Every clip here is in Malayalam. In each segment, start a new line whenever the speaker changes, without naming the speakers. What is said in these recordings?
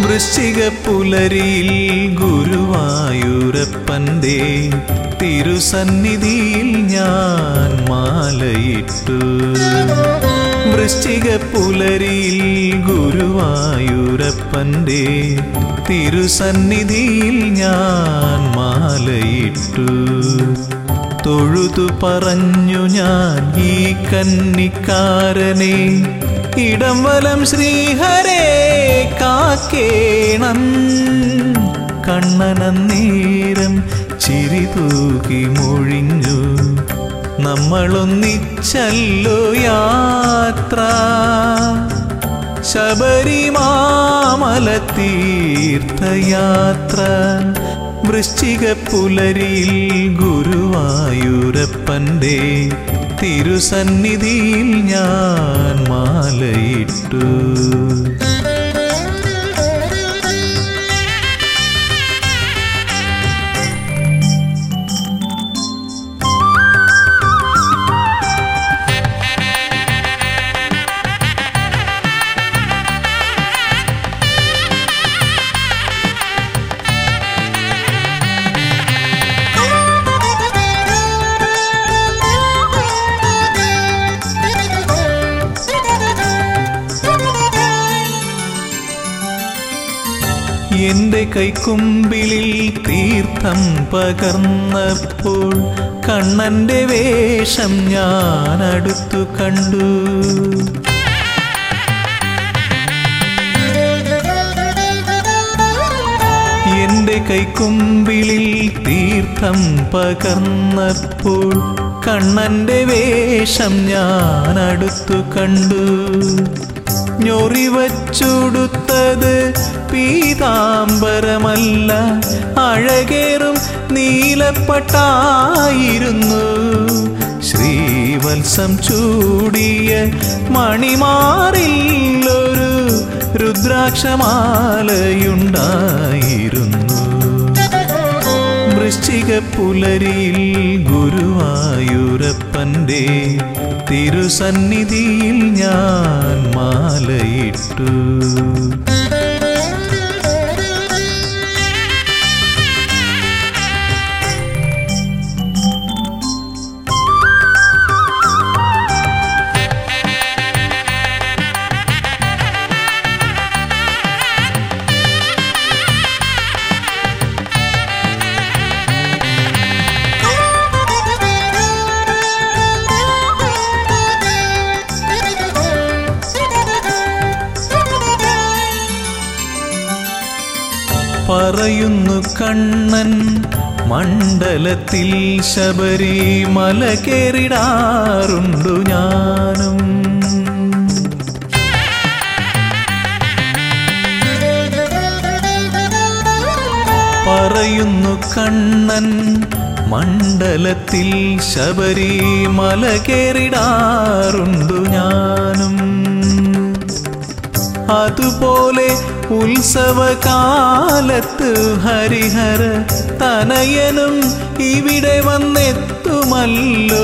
വൃശ്ചിക പുലരിയിൽ ഗുരുവായൂരപ്പൻ്റെ തിരുസന്നിധിയിൽ ഞാൻ മാലയിട്ടു വൃശ്ചിക പുലരിയിൽ ഗുരുവായൂരപ്പൻ്റെ തിരുസന്നിധിയിൽ ഞാൻ മാലയിട്ടു തൊഴുതു പറഞ്ഞു ഞാൻ ഈ കന്നിക്കാരനെ ഇടം വലം ശ്രീഹരേ കാക്കേണം കണ്ണനന്നേരം ചിരി തൂക്കി മൊഴിഞ്ഞു നമ്മളൊന്നിച്ചല്ലോ യാത്ര ശബരിമാമല തീർത്ഥയാത്ര വൃശ്ചിക പുലരിയിൽ ഗുരുവായൂരപ്പൻ്റെ തിരുസന്നിധിയിൽ ഞാൻ മാലയിട്ടു എന്റെ കൈക്കുമ്പിളിൽ തീർത്ഥം പകർന്നപ്പോൾ കണ്ണന്റെ വേഷം ഞാൻ അടുത്തു കണ്ടു എന്റെ കൈക്കുമ്പിളിൽ തീർത്ഥം പകർന്നപ്പോൾ കണ്ണന്റെ വേഷം ഞാൻ അടുത്തു കണ്ടു ഞൊറിവച്ചുടുത്തത് പീതാംബരമല്ല അഴകേറും നീലപ്പട്ടായിരുന്നു ശ്രീവത്സം ചൂടിയ മണിമാറിൽ ഒരു രുദ്രാക്ഷമാലയുണ്ടായിരുന്നു വൃശ്ചിക പുലരിയിൽ ഗുരുവായൂരപ്പൻ്റെ തിരുസന്നിധിയിൽ ഞാൻ മാലയിട്ടു പറയുന്നു കണ്ണൻ മണ്ഡലത്തിൽ ശബരിമല കേറിടാറുണ്ടു ഞാനും പറയുന്നു കണ്ണൻ മണ്ഡലത്തിൽ ശബരിമല കേറിടാറുണ്ടു ഞാനും അതുപോലെ ഉത്സവകാലത്ത് ഹരിഹര തനയനും ഇവിടെ വന്നെത്തുമല്ലോ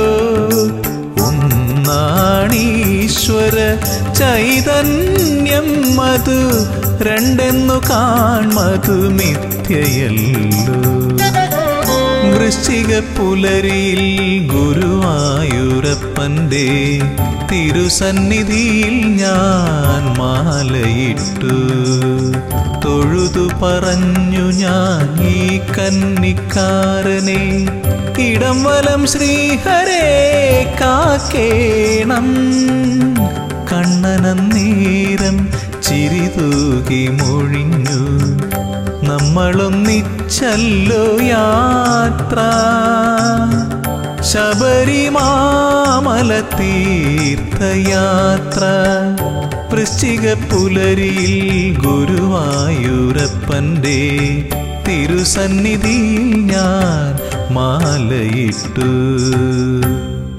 ഒന്നാണീശ്വര ചൈതന്യം മധു രണ്ടെന്നു കാൺമതു മിഥ്യയല്ലോ വൃശ്ചിക പുലരിയിൽ ഗുരുവായൂരപ്പൻ്റെ തിരുസന്നിധിയിൽ ഞാൻ മാലയിട്ടു തൊഴുതു പറഞ്ഞു ഞാൻ ഈ കന്നിക്കാരനെ ഇടം വലം ശ്രീഹരേ കാക്കേണം കണ്ണനന്നേരം ചിരി തൂകി മൊഴിഞ്ഞു നമ്മളൊന്നിച്ചല്ലോ യാത്ര ശബരിമാമല തീർത്ഥയാത്ര വൃശ്ചിക പുലരിയിൽ ഗുരുവായൂരപ്പൻ്റെ തിരുസന്നിധിയിൽ ഞാൻ മാലയിട്ടു